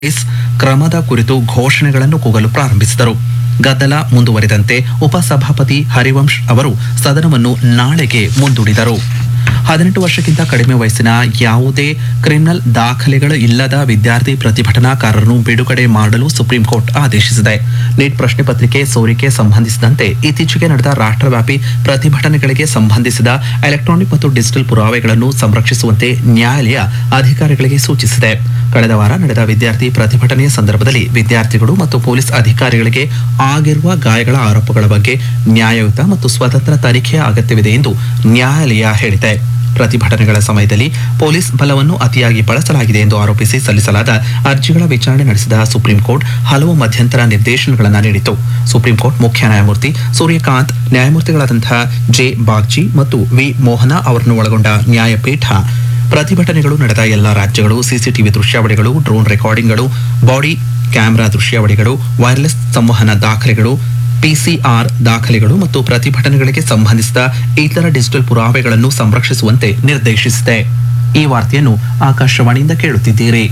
police ಕ್ರಮದ ಕುರಿತು ಘೋಷಣೆಗಳನ್ನು ಕೂಗಲು ಪ್ರಾರಂಭಿಸಿದರು ಗದ್ದಲ ಮುಂದುವರಿದಂತೆ ಉಪಸಭಾಪತಿ ಹರಿವಂಶ್ ಅವರು ಸದನವನ್ನು ನಾಳೆಗೆ ಮುಂದೂಡಿದರು ಹದಿನೆಂಟು ವರ್ಷಕ್ಕಿಂತ ಕಡಿಮೆ ವಯಸ್ಸಿನ ಯಾವುದೇ ಕ್ರಿಮಿನಲ್ ದಾಖಲೆಗಳು ಇಲ್ಲದ ವಿದ್ಯಾರ್ಥಿ ಪ್ರತಿಭಟನಾಕಾರರನ್ನು ಬಿಡುಗಡೆ ಮಾಡಲು ಸುಪ್ರೀಂ ಕೋರ್ಟ್ ಆದೇಶಿಸಿದೆ ನೀಟ್ ಪ್ರಶ್ನೆ ಪತ್ರಿಕೆ ಸೋರಿಕೆ ಸಂಬಂಧಿಸಿದಂತೆ ಇತ್ತೀಚೆಗೆ ನಡೆದ ರಾಷ್ಟ್ರವ್ಯಾಪಿ ಪ್ರತಿಭಟನೆಗಳಿಗೆ ಸಂಬಂಧಿಸಿದ ಎಲೆಕ್ಟ್ರಾನಿಕ್ ಮತ್ತು ಡಿಜಿಟಲ್ ಪುರಾವೆಗಳನ್ನು ಸಂರಕ್ಷಿಸುವಂತೆ ನ್ಯಾಯಾಲಯ ಅಧಿಕಾರಿಗಳಿಗೆ ಸೂಚಿಸಿದೆ ಕಳೆದ ವಾರ ನಡೆದ ವಿದ್ಯಾರ್ಥಿ ಪ್ರತಿಭಟನೆಯ ಸಂದರ್ಭದಲ್ಲಿ ವಿದ್ಯಾರ್ಥಿಗಳು ಮತ್ತು ಪೊಲೀಸ್ ಅಧಿಕಾರಿಗಳಿಗೆ ಆಗಿರುವ ಗಾಯಗಳ ಆರೋಪಗಳ ಬಗ್ಗೆ ನ್ಯಾಯಯುತ ಮತ್ತು ಸ್ವತಂತ್ರ ತನಿಖೆಯ ಅಗತ್ಯವಿದೆ ಎಂದು ನ್ಯಾಯಾಲಯ ಹೇಳಿದೆ ಪ್ರತಿಭಟನೆಗಳ ಸಮಯದಲ್ಲಿ ಪೊಲೀಸ್ ಬಲವನ್ನು ಅತಿಯಾಗಿ ಬಳಸಲಾಗಿದೆ ಎಂದು ಆರೋಪಿಸಿ ಸಲ್ಲಿಸಲಾದ ಅರ್ಜಿಗಳ ವಿಚಾರಣೆ ನಡೆಸಿದ ಸುಪ್ರೀಂ ಕೋರ್ಟ್ ಹಲವು ಮಧ್ಯಂತರ ನಿರ್ದೇಶನಗಳನ್ನು ನೀಡಿತು ಸುಪ್ರೀಂ ಕೋರ್ಟ್ ಮುಖ್ಯ ನ್ಯಾಯಮೂರ್ತಿ ಸೂರ್ಯಕಾಂತ್ ನ್ಯಾಯಮೂರ್ತಿಗಳಾದಂತಹ ಜೆ ಬಾಗ್ಚಿ ಮತ್ತು ವಿ ಮೋಹನ ಅವರನ್ನು ಒಳಗೊಂಡ ನ್ಯಾಯಪೀಠ ಪ್ರತಿಭಟನೆಗಳು ನಡೆದ ಎಲ್ಲ ರಾಜ್ಯಗಳು ಸಿಸಿಟಿವಿ ದೃಶ್ಯಾವಳಿಗಳು ಡ್ರೋನ್ ರೆಕಾರ್ಡಿಂಗ್ಗಳು ಬಾಡಿ ಕ್ಯಾಮೆರಾ ದೃಶ್ಯಾವಳಿಗಳು ವೈರ್ಲೆಸ್ ಸಂವಹನ ದಾಖಲೆಗಳು ಪಿಸಿಆರ್ ದಾಖಲೆಗಳು ಮತ್ತು ಪ್ರತಿಭಟನೆಗಳಿಗೆ ಸಂಬಂಧಿಸಿದ ಇತರ ಡಿಜಿಟಲ್ ಪುರಾವೆಗಳನ್ನು ಸಂರಕ್ಷಿಸುವಂತೆ ನಿರ್ದೇಶಿಸಿದೆ ಈ ವಾರ್ತೆಯನ್ನು ಆಕಾಶವಾಣಿಯಿಂದ ಕೇಳುತ್ತಿದ್ದೀರಿ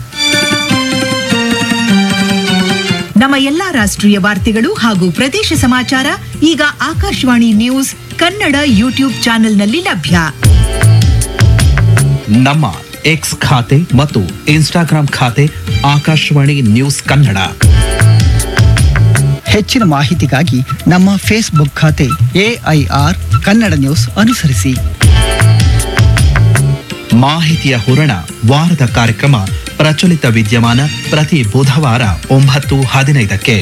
ನಮ್ಮ ಎಲ್ಲಾ ರಾಷ್ಟ್ರೀಯ ವಾರ್ತೆಗಳು ಹಾಗೂ ಪ್ರದೇಶ ಸಮಾಚಾರ ಈಗ ಆಕಾಶವಾಣಿ ನ್ಯೂಸ್ ಕನ್ನಡ ಯೂಟ್ಯೂಬ್ ಚಾನೆಲ್ನಲ್ಲಿ ಲಭ್ಯ ನಮ್ಮ ಎಕ್ಸ್ ಖಾತೆ ಮತ್ತು ಇನ್ಸ್ಟಾಗ್ರಾಂ ಖಾತೆ ಆಕಾಶವಾಣಿ ನ್ಯೂಸ್ ಕನ್ನಡ ಹೆಚ್ಚಿನ ಮಾಹಿತಿಗಾಗಿ ನಮ್ಮ ಫೇಸ್ಬುಕ್ ಖಾತೆ ಎಐಆರ್ ಕನ್ನಡ ನ್ಯೂಸ್ ಅನುಸರಿಸಿ ಮಾಹಿತಿಯ ಹೂರಣ ವಾರದ ಕಾರ್ಯಕ್ರಮ ಪ್ರಚಲಿತ ವಿದ್ಯಮಾನ ಪ್ರತಿ ಬುಧವಾರ ಒಂಬತ್ತು ಹದಿನೈದಕ್ಕೆ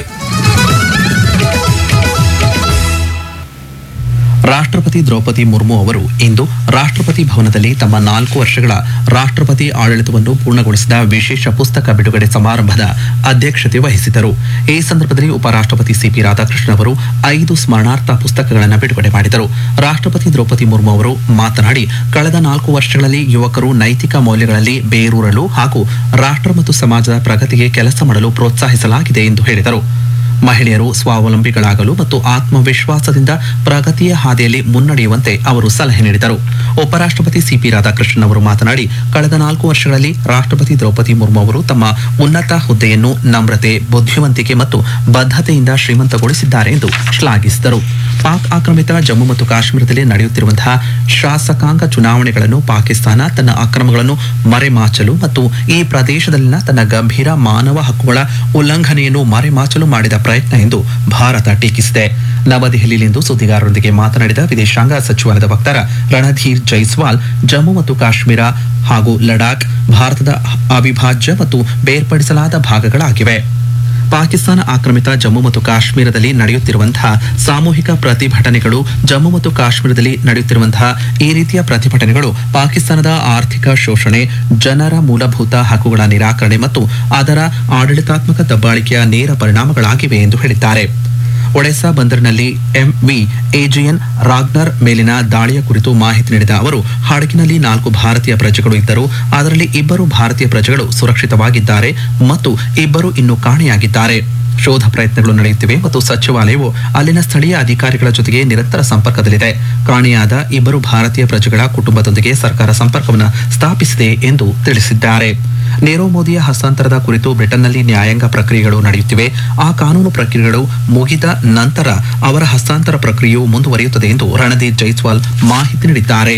ರಾಷ್ಟ್ರಪತಿ ದ್ರೌಪದಿ ಮುರ್ಮು ಅವರು ಇಂದು ರಾಷ್ಟ್ರಪತಿ ಭವನದಲ್ಲಿ ತಮ್ಮ ನಾಲ್ಕು ವರ್ಷಗಳ ರಾಷ್ಟ್ರಪತಿ ಆಡಳಿತವನ್ನು ಪೂರ್ಣಗೊಳಿಸಿದ ವಿಶೇಷ ಪುಸ್ತಕ ಬಿಡುಗಡೆ ಸಮಾರಂಭದ ಅಧ್ಯಕ್ಷತೆ ವಹಿಸಿದರು ಈ ಸಂದರ್ಭದಲ್ಲಿ ಉಪರಾಷ್ಟ್ರಪತಿ ಸಿಪಿ ರಾಧಾಕೃಷ್ಣ ಅವರು ಐದು ಸ್ಮರಣಾರ್ಥ ಪುಸ್ತಕಗಳನ್ನು ಬಿಡುಗಡೆ ಮಾಡಿದರು ರಾಷ್ಟ್ರಪತಿ ದ್ರೌಪದಿ ಮುರ್ಮು ಅವರು ಮಾತನಾಡಿ ಕಳೆದ ನಾಲ್ಕು ವರ್ಷಗಳಲ್ಲಿ ಯುವಕರು ನೈತಿಕ ಮೌಲ್ಯಗಳಲ್ಲಿ ಬೇರೂರಲು ಹಾಗೂ ರಾಷ್ಟ್ರ ಮತ್ತು ಸಮಾಜದ ಪ್ರಗತಿಗೆ ಕೆಲಸ ಮಾಡಲು ಪ್ರೋತ್ಸಾಹಿಸಲಾಗಿದೆ ಎಂದು ಹೇಳಿದರು ಮಹಿಳೆಯರು ಸ್ವಾವಲಂಬಿಗಳಾಗಲು ಮತ್ತು ಆತ್ಮವಿಶ್ವಾಸದಿಂದ ಪ್ರಗತಿಯ ಹಾದಿಯಲ್ಲಿ ಮುನ್ನಡೆಯುವಂತೆ ಅವರು ಸಲಹೆ ನೀಡಿದರು ಉಪರಾಷ್ಟ್ರಪತಿ ಸಿಪಿ ರಾಧಾಕೃಷ್ಣನ್ ಅವರು ಮಾತನಾಡಿ ಕಳೆದ ನಾಲ್ಕು ವರ್ಷಗಳಲ್ಲಿ ರಾಷ್ಟ್ರಪತಿ ದ್ರೌಪದಿ ಮುರ್ಮು ಅವರು ತಮ್ಮ ಉನ್ನತ ಹುದ್ದೆಯನ್ನು ನಮ್ರತೆ ಬುದ್ಧಿವಂತಿಕೆ ಮತ್ತು ಬದ್ಧತೆಯಿಂದ ಶ್ರೀಮಂತಗೊಳಿಸಿದ್ದಾರೆ ಎಂದು ಶ್ಲಾಘಿಸಿದರು ಪಾಕ್ ಆಕ್ರಮಿತ ಜಮ್ಮು ಮತ್ತು ಕಾಶ್ಮೀರದಲ್ಲಿ ನಡೆಯುತ್ತಿರುವಂತಹ ಶಾಸಕಾಂಗ ಚುನಾವಣೆಗಳನ್ನು ಪಾಕಿಸ್ತಾನ ತನ್ನ ಅಕ್ರಮಗಳನ್ನು ಮರೆಮಾಚಲು ಮತ್ತು ಈ ಪ್ರದೇಶದಲ್ಲಿನ ತನ್ನ ಗಂಭೀರ ಮಾನವ ಹಕ್ಕುಗಳ ಉಲ್ಲಂಘನೆಯನ್ನು ಮರೆಮಾಚಲು ಮಾಡಿದ ಪ್ರಯತ್ನ ಎಂದು ಭಾರತ ಟೀಕಿಸಿದೆ ನವದೆಹಲಿಯಲ್ಲಿಂದು ಸುದ್ದಿಗಾರರೊಂದಿಗೆ ಮಾತನಾಡಿದ ವಿದೇಶಾಂಗ ಸಚಿವಾಲಯದ ವಕ್ತಾರ ರಣಧೀರ್ ಜೈಸ್ವಾಲ್ ಜಮ್ಮು ಮತ್ತು ಕಾಶ್ಮೀರ ಹಾಗೂ ಲಡಾಖ್ ಭಾರತದ ಅವಿಭಾಜ್ಯ ಮತ್ತು ಬೇರ್ಪಡಿಸಲಾದ ಭಾಗಗಳಾಗಿವೆ ಪಾಕಿಸ್ತಾನ ಆಕ್ರಮಿತ ಜಮ್ಮು ಮತ್ತು ಕಾಶ್ಮೀರದಲ್ಲಿ ನಡೆಯುತ್ತಿರುವಂತಹ ಸಾಮೂಹಿಕ ಪ್ರತಿಭಟನೆಗಳು ಜಮ್ಮು ಮತ್ತು ಕಾಶ್ಮೀರದಲ್ಲಿ ನಡೆಯುತ್ತಿರುವಂತಹ ಈ ರೀತಿಯ ಪ್ರತಿಭಟನೆಗಳು ಪಾಕಿಸ್ತಾನದ ಆರ್ಥಿಕ ಶೋಷಣೆ ಜನರ ಮೂಲಭೂತ ಹಕ್ಕುಗಳ ನಿರಾಕರಣೆ ಮತ್ತು ಅದರ ಆಡಳಿತಾತ್ಮಕ ದಬ್ಬಾಳಿಕೆಯ ನೇರ ಪರಿಣಾಮಗಳಾಗಿವೆ ಎಂದು ಹೇಳಿದ್ದಾರೆ ಒಡೆಸಾ ಬಂದರಿನಲ್ಲಿ ಎಂವಿ ಎಜಿಎನ್ ರಾಗ್ನರ್ ಮೇಲಿನ ದಾಳಿಯ ಕುರಿತು ಮಾಹಿತಿ ನೀಡಿದ ಅವರು ಹಡಗಿನಲ್ಲಿ ನಾಲ್ಕು ಭಾರತೀಯ ಪ್ರಜೆಗಳು ಇದ್ದರು ಅದರಲ್ಲಿ ಇಬ್ಬರು ಭಾರತೀಯ ಪ್ರಜೆಗಳು ಸುರಕ್ಷಿತವಾಗಿದ್ದಾರೆ ಮತ್ತು ಇಬ್ಬರು ಇನ್ನೂ ಕಾಣೆಯಾಗಿದ್ದಾರೆ ಶೋಧ ಪ್ರಯತ್ನಗಳು ನಡೆಯುತ್ತಿವೆ ಮತ್ತು ಸಚಿವಾಲಯವು ಅಲ್ಲಿನ ಸ್ಥಳೀಯ ಅಧಿಕಾರಿಗಳ ಜೊತೆಗೆ ನಿರಂತರ ಸಂಪರ್ಕದಲ್ಲಿದೆ ಕಾಣೆಯಾದ ಇಬ್ಬರು ಭಾರತೀಯ ಪ್ರಜೆಗಳ ಕುಟುಂಬದೊಂದಿಗೆ ಸರ್ಕಾರ ಸಂಪರ್ಕವನ್ನು ಸ್ಥಾಪಿಸಿದೆ ಎಂದು ತಿಳಿಸಿದ್ದಾರೆ ನೀರವ್ ಮೋದಿಯ ಹಸ್ತಾಂತರದ ಕುರಿತು ಬ್ರಿಟನ್ನಲ್ಲಿ ನ್ಯಾಯಾಂಗ ಪ್ರಕ್ರಿಯೆಗಳು ನಡೆಯುತ್ತಿವೆ ಆ ಕಾನೂನು ಪ್ರಕ್ರಿಯೆಗಳು ಮುಗಿದ ನಂತರ ಅವರ ಹಸ್ತಾಂತರ ಪ್ರಕ್ರಿಯೆಯು ಮುಂದುವರಿಯುತ್ತದೆ ಎಂದು ರಣದೀಪ್ ಜೈಸ್ವಾಲ್ ಮಾಹಿತಿ ನೀಡಿದ್ದಾರೆ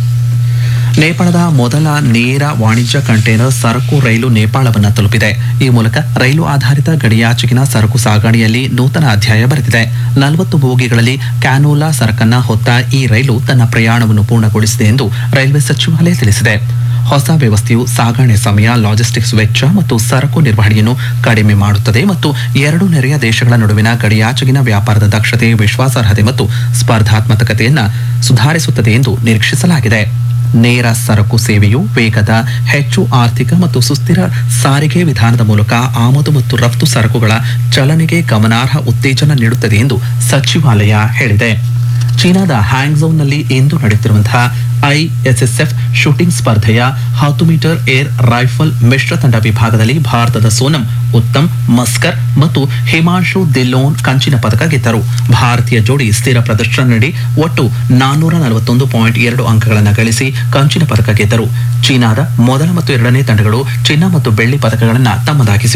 ನೇಪಾಳದ ಮೊದಲ ನೇರ ವಾಣಿಜ್ಯ ಕಂಟೈನರ್ ಸರಕು ರೈಲು ನೇಪಾಳವನ್ನು ತಲುಪಿದೆ ಈ ಮೂಲಕ ರೈಲು ಆಧಾರಿತ ಗಡಿಯಾಚೆಗಿನ ಸರಕು ಸಾಗಣೆಯಲ್ಲಿ ನೂತನ ಅಧ್ಯಾಯ ಬರೆದಿದೆ ನಲವತ್ತು ಬೋಗಿಗಳಲ್ಲಿ ಕ್ಯಾನೋಲಾ ಸರಕನ್ನ ಹೊತ್ತ ಈ ರೈಲು ತನ್ನ ಪ್ರಯಾಣವನ್ನು ಪೂರ್ಣಗೊಳಿಸಿದೆ ಎಂದು ರೈಲ್ವೆ ಸಚಿವಾಲಯ ತಿಳಿಸಿದೆ ಹೊಸ ವ್ಯವಸ್ಥೆಯು ಸಾಗಣೆ ಸಮಯ ಲಾಜಿಸ್ಟಿಕ್ಸ್ ವೆಚ್ಚ ಮತ್ತು ಸರಕು ನಿರ್ವಹಣೆಯನ್ನು ಕಡಿಮೆ ಮಾಡುತ್ತದೆ ಮತ್ತು ಎರಡು ನೆರೆಯ ದೇಶಗಳ ನಡುವಿನ ಗಡಿಯಾಚೆಗಿನ ವ್ಯಾಪಾರದ ದಕ್ಷತೆ ವಿಶ್ವಾಸಾರ್ಹತೆ ಮತ್ತು ಸ್ಪರ್ಧಾತ್ಮಕತೆಯನ್ನು ಸುಧಾರಿಸುತ್ತದೆ ಎಂದು ನಿರೀಕ್ಷಿಸಲಾಗಿದೆ ನೇರ ಸರಕು ಸೇವೆಯು ವೇಗದ ಹೆಚ್ಚು ಆರ್ಥಿಕ ಮತ್ತು ಸುಸ್ಥಿರ ಸಾರಿಗೆ ವಿಧಾನದ ಮೂಲಕ ಆಮದು ಮತ್ತು ರಫ್ತು ಸರಕುಗಳ ಚಲನೆಗೆ ಗಮನಾರ್ಹ ಉತ್ತೇಜನ ನೀಡುತ್ತದೆ ಎಂದು ಸಚಿವಾಲಯ ಹೇಳಿದೆ ಚೀನಾದ ಹ್ಯಾಂಗ್ಝೌನಲ್ಲಿ ಇಂದು ನಡೆಯುತ್ತಿರುವಂತಹ ಐಎಸ್ಎಸ್ಎಫ್ ಶೂಟಿಂಗ್ ಸ್ಪರ್ಧೆಯ ಹತ್ತು ಮೀಟರ್ ಏರ್ ರೈಫಲ್ ಮಿಶ್ರ ತಂಡ ವಿಭಾಗದಲ್ಲಿ ಭಾರತದ ಸೋನಂ ಉತ್ತಮ್ ಮಸ್ಕರ್ ಮತ್ತು ಹಿಮಾಂಶು ದಿಲ್ಲೋನ್ ಕಂಚಿನ ಪದಕ ಗೆದ್ದರು ಭಾರತೀಯ ಜೋಡಿ ಸ್ಥಿರ ಪ್ರದರ್ಶನ ನೀಡಿ ಒಟ್ಟು ನಾನ್ನೂರ ನಲವತ್ತೊಂದು ಪಾಯಿಂಟ್ ಎರಡು ಅಂಕಗಳನ್ನು ಗಳಿಸಿ ಕಂಚಿನ ಪದಕ ಗೆದ್ದರು ಚೀನಾದ ಮೊದಲ ಮತ್ತು ಎರಡನೇ ತಂಡಗಳು ಚಿನ್ನ ಮತ್ತು ಬೆಳ್ಳಿ ಪದಕಗಳನ್ನು ತಮ್ಮದಾಗಿಸಿವೆ